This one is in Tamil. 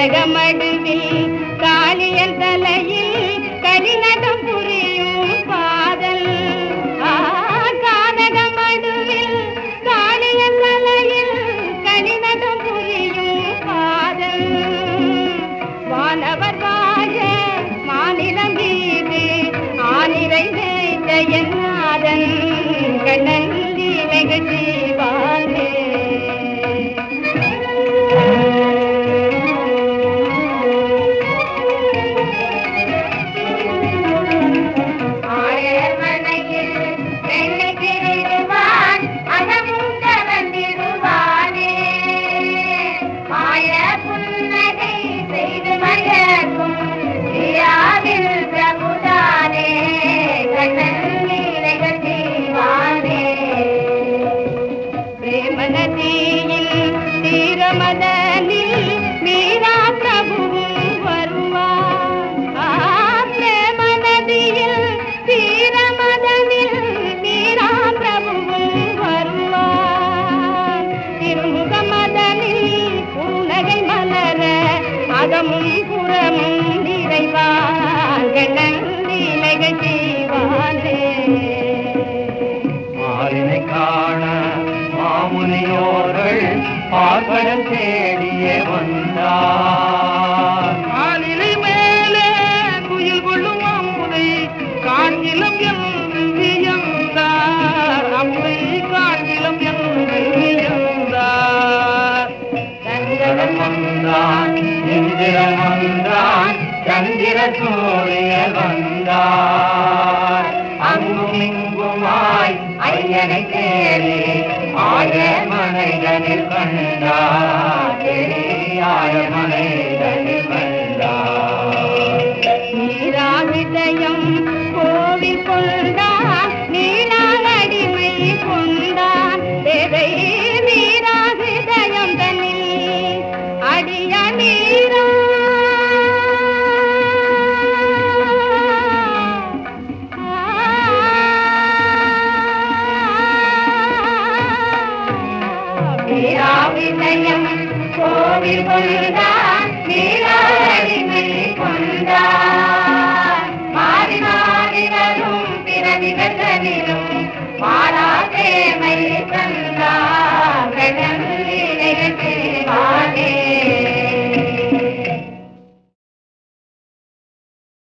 கானகமடுவில் காளியன் தலையில் கலிநடம் புரியும் பாதல் ஆ, கானகமடுவில் காளியன் தலையில் கலிநடம் புரியும் பாதல் வானவர் வாழ மாநிலம் மீது ஆனிரை மேய்த்த என் நாதன் கண்ணன் லீலைகள் செய்வானே ஆயர்மனையில் வெள்ளை திருடுவான் அதமும் கவர்ந்திடுவானே மாய புன்னகை செய்து மயக்கும் பிரியாவில் பிரபுதானே கண்ணன் லீலைகள் செய்வானே பிரேமநதியில் தீரமதனில் மீரா பிரபுவும் வருவார் ஆ, பிரேமநதியில் தீரமதனில் மீரா பிரபுவும் வருவார் திருமுகமதனில் புன்னகை மலர அகமும் புறமும் நிறைவார் கண்ணன் லீலைகள் செய்வானே மாலினை காண மாமுனியோர்கள் பார்க்கடல் தேடியே வந்தார் காலிலை மேலே குயில் கொள்ளும் அம்புதை காண்கிலம் என்று வியந்தார் அம்புதை காண்கிலம் என்று வியந்தார் சந்திரன் வந்தான் இந்திரன் வந்தான் சந்திர சூரியன் வந்தார் அங்கும் இங்குமாய் ஐயனை தேடி ஆய மனைதனில் கண்டார் தெரியாய மனைதனில் கண்டார் நீராவிதயம் கோவில் கொண்டான் நீலால் அடிமை கொண்டான் தேவை நீராவிதயம் தன்னில் அடிய நீரா நீராவிதயம் கோவில் கொண்டான் நீலால் அடிமை கொண்டான் மாறி மாறி வரும் பிறவிகள் தனிலும் மாறா தேமை